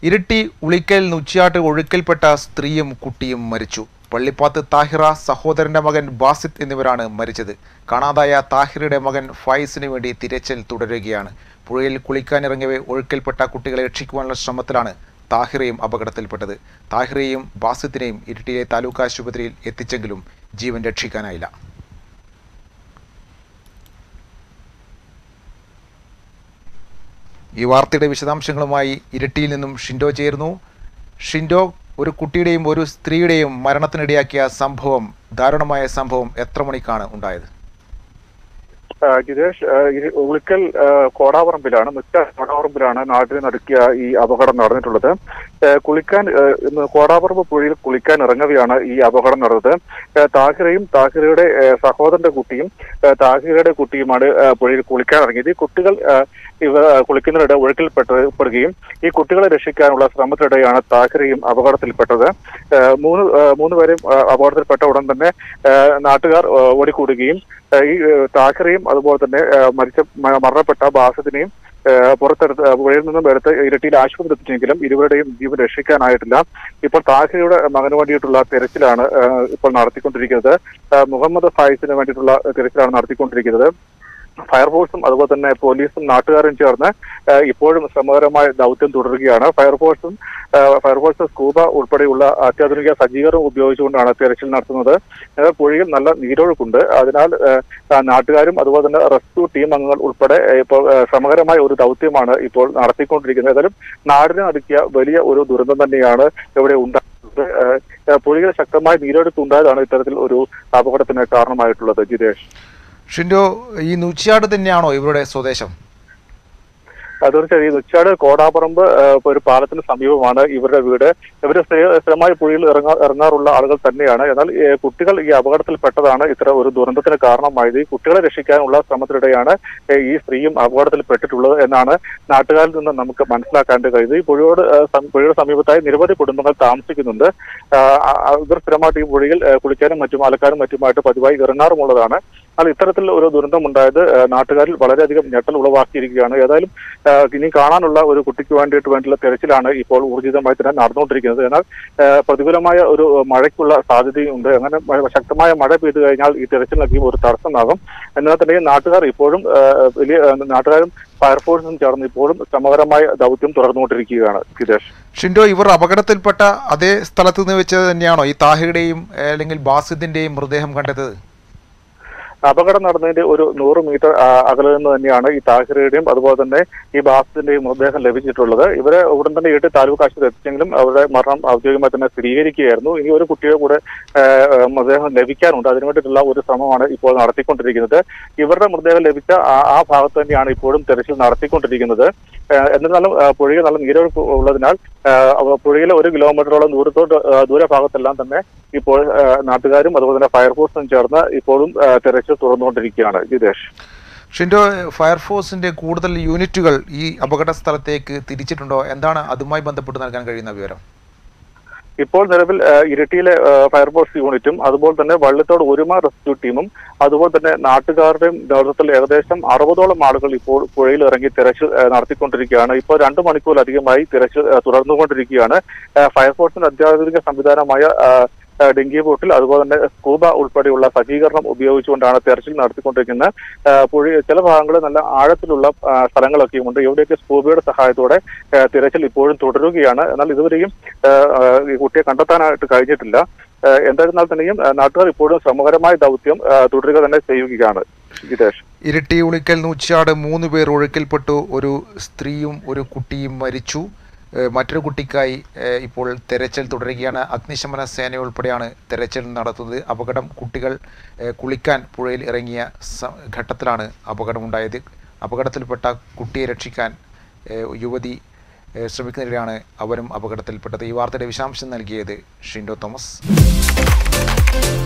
ഇരിട്ടി ഉളിക്കൽ നുച്ചിയാട്ട് ഒഴുക്കിൽപ്പെട്ട സ്ത്രീയും കുട്ടിയും മരിച്ചു പള്ളിപ്പാത്ത് താഹിറ സഹോദരന്റെ മകൻ ബാസിത്ത് എന്നിവരാണ് മരിച്ചത് കാണാതായ താഹിറയുടെ മകൻ ഫായിസിന് വേണ്ടി തിരച്ചിൽ തുടരുകയാണ് പുഴയിൽ കുളിക്കാനിറങ്ങിയവെ ഒഴുക്കിൽപ്പെട്ട കുട്ടികളെ രക്ഷിക്കുവാനുള്ള ശ്രമത്തിലാണ് താഹിറയും അപകടത്തിൽപ്പെട്ടത് താഹിറയെയും ബാസിത്തിനെയും ഇരിട്ടിയിലെ താലൂക്ക് ആശുപത്രിയിൽ എത്തിച്ചെങ്കിലും ജീവൻ രക്ഷിക്കാനായില്ല ഈ വാർത്തയുടെ വിശദാംശങ്ങളുമായി ഇരട്ടിയിൽ നിന്നും ഷിൻഡോ ചേർന്നു ഷിൻഡോ ഒരു കുട്ടിയുടെയും ഒരു സ്ത്രീയുടെയും മരണത്തിനിടയാക്കിയ സംഭവം ദാരുണമായ സംഭവം എത്ര മണിക്കാണ് ഉണ്ടായത് ആ, ജിതേഷ് ആ, ഈ ഉളിക്കൽ ആ, കോടാപറമ്പിലാണ് മിക്ക കോടാപറമ്പിലാണ് നാട്ടിൽ നടുക്കിയ ഈ അപകടം നടന്നിട്ടുള്ളത് ആ, കുളിക്കാൻ ആ, ഇന്ന് കോടാപറമ്പ് പുഴയിൽ കുളിക്കാൻ ഇറങ്ങവെയാണ് ഈ അപകടം നടന്നത് ആ, താഹിറയും താഹിറയുടെ ആ, സഹോദരന്റെ കുട്ടിയും ആ, താഹിറയുടെ കുട്ടിയുമാണ് ആ, പുഴയിൽ കുളിക്കാൻ ഇറങ്ങിയത് ഈ കുട്ടികൾ ആ, ഇവ കുളിക്കുന്നതിനിടെ ഒഴുക്കിൽപ്പെട്ടപ്പെടുകയും ഈ കുട്ടികളെ രക്ഷിക്കാനുള്ള ശ്രമത്തിനിടെയാണ് താഹിറയും അപകടത്തിൽപ്പെട്ടത് ആ, മൂന്ന് ആ, മൂന്ന് പേരും ആ, അപകടത്തിൽപ്പെട്ട ഉടൻ തന്നെ ആ, നാട്ടുകാർ ആ, ഓടിക്കൂടുകയും ആ, ഈ ആ, താഹിറയും അതുപോലെ തന്നെ ആ, മരിച്ച മ- മരണപ്പെട്ട ബാസത്തിനെയും ആ, പുറത്തെടുത്ത് ആ, പുഴയിൽ നിന്നും എടുത്ത് ഇരട്ടിയിൽ ആശുപത്രി എത്തിച്ചെങ്കിലും ഇരുവരുടെയും ജീവൻ രക്ഷിക്കാനായിട്ടില്ല ഇപ്പോൾ താഹിറയുടെ മകന് വേണ്ടിയിട്ടുള്ള തെരച്ചിലാണ് ആ, ഇപ്പോൾ നടത്തിക്കൊണ്ടിരിക്കുന്നത് ആ, മുഹമ്മദ് ഫായിസിന് വേണ്ടിയിട്ടുള്ള തെരച്ചിലാണ് നടത്തിക്കൊണ്ടിരിക്കുന്നത് ഫയർഫോഴ്സും അതുപോലെ തന്നെ പോലീസും നാട്ടുകാരും ചേർന്ന് ആ, ഇപ്പോഴും ശ്രമകരമായ ദൗത്യം തുടരുകയാണ് ഫയർഫോഴ്സും ആ, ഫയർഫോഴ്സ് സ്കൂബ ഉൾപ്പെടെയുള്ള അത്യാധുനിക സജ്ജീകരണം ഉപയോഗിച്ചുകൊണ്ടാണ് തെരച്ചിൽ നടത്തുന്നത് ആ, പുഴയിൽ നല്ല നീരൊഴുക്കുണ്ട് അതിനാൽ ആ, ആ, നാട്ടുകാരും അതുപോലെ തന്നെ റെസ്ക്യൂ ടീം അംഗങ്ങൾ ഉൾപ്പെടെ ആ, ഇപ്പോൾ ആ, ശ്രമകരമായ ഒരു ദൗത്യമാണ് ഇപ്പോൾ നടത്തിക്കൊണ്ടിരിക്കുന്നത് ഏതായാലും നാടിനെ നടുക്കിയ വലിയ ഒരു ദുരന്തം തന്നെയാണ് ഇവിടെ ഉണ്ടാകുന്നത് ആ, ആ, പുഴയിൽ ശക്തമായ നീരൊഴുക്ക് ഉണ്ടായതാണ് ഇത്തരത്തിൽ ഒരു അപകടത്തിന് കാരണമായിട്ടുള്ളത് ജിതേഷ് ഷിൻഡോ ഈ നുച്ചിയാട് തന്നെയാണോ ഇവരുടെ സ്വദേശം തീർച്ചയായും ഉച്ചാട് കോടാപ്പറമ്പ് ആ, ഇപ്പൊ ഒരു പാലത്തിന് സമീപമാണ് ഇവരുടെ വീട് ഇവര് സ്ഥിര- സ്ഥിരമായി പുഴയിൽ ഇറങ്ങാ ഇറങ്ങാറുള്ള ആളുകൾ തന്നെയാണ് എന്നാൽ ഏ, കുട്ടികൾ ഈ അപകടത്തിൽപ്പെട്ടതാണ് ഇത്ര ഒരു ദുരന്തത്തിന് കാരണമായത് ഈ കുട്ടികളെ രക്ഷിക്കാനുള്ള ശ്രമത്തിനിടെയാണ് ഏ, ഈ സ്ത്രീയും അപകടത്തിൽപ്പെട്ടിട്ടുള്ളത് എന്നാണ് നാട്ടുകാരിൽ നിന്ന് നമുക്ക് മനസ്സിലാക്കാൻ കഴിയുന്നത് ഈ പുഴയോട് ആ, സം- പുഴയുടെ സമീപത്തായി നിരവധി കുടുംബങ്ങൾ താമസിക്കുന്നുണ്ട് ആ, ആ, ഇവർ സ്ഥിരമായിട്ട് ഈ പുഴയിൽ ഏ, കുളിക്കാനും മറ്റും അലക്കാനും മറ്റുമായിട്ട് പതിവായി ഇറങ്ങാറുമുള്ളതാണ് എന്നാൽ ഇത്തരത്തിൽ ഒരു ദുരന്തം ഉണ്ടായത് ആ, നാട്ടുകാരിൽ വളരെയധികം ഞെട്ടൽ ഉളവാക്കിയിരിക്കുകയാണ് ഏതായാലും ആ, ഇനി കാണാനുള്ള ഒരു കുട്ടിക്ക് വേണ്ടിയിട്ട് വേണ്ടിയുള്ള തെരച്ചിലാണ് ഇപ്പോൾ ഊർജിതമായി തന്നെ നടന്നുകൊണ്ടിരിക്കുന്നത് എന്നാൽ ആ, പ്രതികൂലമായ ഒരു മഴയ്ക്കുള്ള സാധ്യതയുണ്ട് അങ്ങനെ മഴ- ശക്തമായ മഴ പെയ്തു കഴിഞ്ഞാൽ ഈ തെരച്ചിലിനൊക്കെ ഒരു തടസ്സമാകും എന്നാൽ തന്നെ നാട്ടുകാർ ഇപ്പോഴും ആ, വലിയ ആ, നാട്ടുകാരും ഫയർഫോഴ്സും ചേർന്ന് ഇപ്പോഴും ശ്രമകരമായ ദൗത്യം തുടർന്നുകൊണ്ടിരിക്കുകയാണ് ജിതേഷ് ഷിൻഡോ ഇവർ അപകടത്തിൽപ്പെട്ട അതേ സ്ഥലത്ത് നിന്ന് വെച്ച് തന്നെയാണോ ഈ താഹിറുടെയും ഏ, അല്ലെങ്കിൽ ബാസിത്തിന്റെയും മൃതദേഹം കണ്ടെത്തത് അപകടം നടന്നതിന്റെ ഒരു നൂറ് മീറ്റർ ആ, അകലെ നിന്ന് തന്നെയാണ് ഈ താഹിറയുടെയും അതുപോലെ തന്നെ ഈ ബാസിന്റെയും മൃതദേഹം ലഭിച്ചിട്ടുള്ളത് ഇവരെ ഉടൻ തന്നെ ഇട്ട് താലൂക്ക് ആശുപത്രി എത്തിച്ചെങ്കിലും അവരുടെ മരണം ഔദ്യോഗികമായി തന്നെ സ്ഥിരീകരിക്കുകയായിരുന്നു ഇനി ഒരു കുട്ടിയെ കൂടെ ആ, ആ, മൃതദേഹം ലഭിക്കാനുണ്ട് അതിനു വേണ്ടിയിട്ടുള്ള ഒരു ശ്രമമാണ് ഇപ്പോൾ നടത്തിക്കൊണ്ടിരിക്കുന്നത് ഇവരുടെ മൃതദേഹം ലഭിച്ച ആ- ആ ഭാഗത്ത് തന്നെയാണ് ഇപ്പോഴും തെരച്ചിൽ നടത്തിക്കൊണ്ടിരിക്കുന്നത് ആ, എന്നിരുന്നാലും ആ, പുഴയിൽ നല്ല നീരൊഴുക്ക് ഉള്ളതിനാൽ ആ, അവ- പുഴയിലെ ഒരു കിലോമീറ്ററോളം ദൂരത്തോട്ട് ആ, ദൂരഭാഗത്തെല്ലാം തന്നെ ഇപ്പോൾ ആ, നാട്ടുകാരും അതുപോലെ തന്നെ ഫയർഫോഴ്സും ചേർന്ന് ഇപ്പോഴും ആ, തെരച്ചിൽ തുറന്നുകൊണ്ടിരിക്കുകയാണ് ജിതേഷ് ഷിൻഡോ ഫയർഫോഴ്സിന്റെ കൂടുതൽ യൂണിറ്റുകൾ ഈ അപകട സ്ഥലത്തേക്ക് തിരിച്ചിട്ടുണ്ടോ എന്താണ് അതുമായി ബന്ധപ്പെട്ട് നൽകാൻ കഴിയുന്ന വിവരം ഇപ്പോൾ നിലവിൽ ആ, ഇരിട്ടിയിലെ ആ, ഫയർഫോഴ്സ് യൂണിറ്റും അതുപോലെ തന്നെ വള്ളിത്തോട് ഒരുമ റെസ്ക്യൂ ടീമും അതുപോലെ തന്നെ നാട്ടുകാരുടെയും നേതൃത്വത്തിൽ ഏകദേശം അറുപതോളം ആളുകൾ ഇപ്പോൾ പുഴയിൽ ഇറങ്ങി തിരച്ചിൽ ആ, നടത്തിക്കൊണ്ടിരിക്കുകയാണ് ഇപ്പോൾ രണ്ടു മണിക്കൂറിലധികമായി തിരച്ചിൽ ആ, തുടർന്നുകൊണ്ടിരിക്കുകയാണ് ആ, ഫയർഫോഴ്സിന്റെ അത്യാധുനിക സംവിധാനമായ ആ, ആ, ഡെങ്കി ബോട്ടിൽ അതുപോലെ തന്നെ സ്കൂബ ഉൾപ്പെടെയുള്ള സജ്ജീകരണം ഉപയോഗിച്ചുകൊണ്ടാണ് തെരച്ചിൽ നടത്തിക്കൊണ്ടിരിക്കുന്നത് ആ, പുഴ ചില ഭാഗങ്ങളിൽ നല്ല ആഴത്തിലുള്ള ആ, സ്ഥലങ്ങളൊക്കെയും ഉണ്ട് ഇവിടെയൊക്കെ സ്കൂബയുടെ സഹായത്തോടെ ആ, തിരച്ചിൽ ഇപ്പോഴും തുടരുകയാണ് എന്നാൽ ഇതുവരെയും ആ, ആ, ഈ കുട്ടിയെ കണ്ടെത്താനായിട്ട് കഴിഞ്ഞിട്ടില്ല ആ, എന്തായിരുന്നാൽ തന്നെയും ആ, നാട്ടുകാർ ഇപ്പോഴും ശ്രമകരമായ ദൗത്യം ആ, തുടരുക തന്നെ ചെയ്യുകയാണ് ജിതേഷ് ഇരിട്ടി ഉളിക്കൽ നൂച്ചാട് മൂന്ന് പേർ ഒഴുക്കിൽപ്പെട്ടു ഒരു സ്ത്രീയും ഒരു കുട്ടിയും മരിച്ചു ഏഹ് മറ്റൊരു കുട്ടിക്കായി ഏഹ് ഇപ്പോൾ തെരച്ചിൽ തുടരുകയാണ് അഗ്നിശമന സേന ഉൾപ്പെടെയാണ് തെരച്ചിൽ നടത്തുന്നത് അപകടം കുട്ടികൾ ഏഹ് കുളിക്കാൻ പുഴയിൽ ഇറങ്ങിയ സ- ഘട്ടത്തിലാണ് അപകടമുണ്ടായത് അപകടത്തിൽപ്പെട്ട കുട്ടിയെ രക്ഷിക്കാൻ ഏഹ് യുവതി ഏഹ് ശ്രമിക്കുന്നതിലാണ് അവരും അപകടത്തിൽപ്പെട്ടത് ഈ വാർത്തയുടെ വിശദാംശം നൽകിയത് ഷിൻഡോ തോമസ്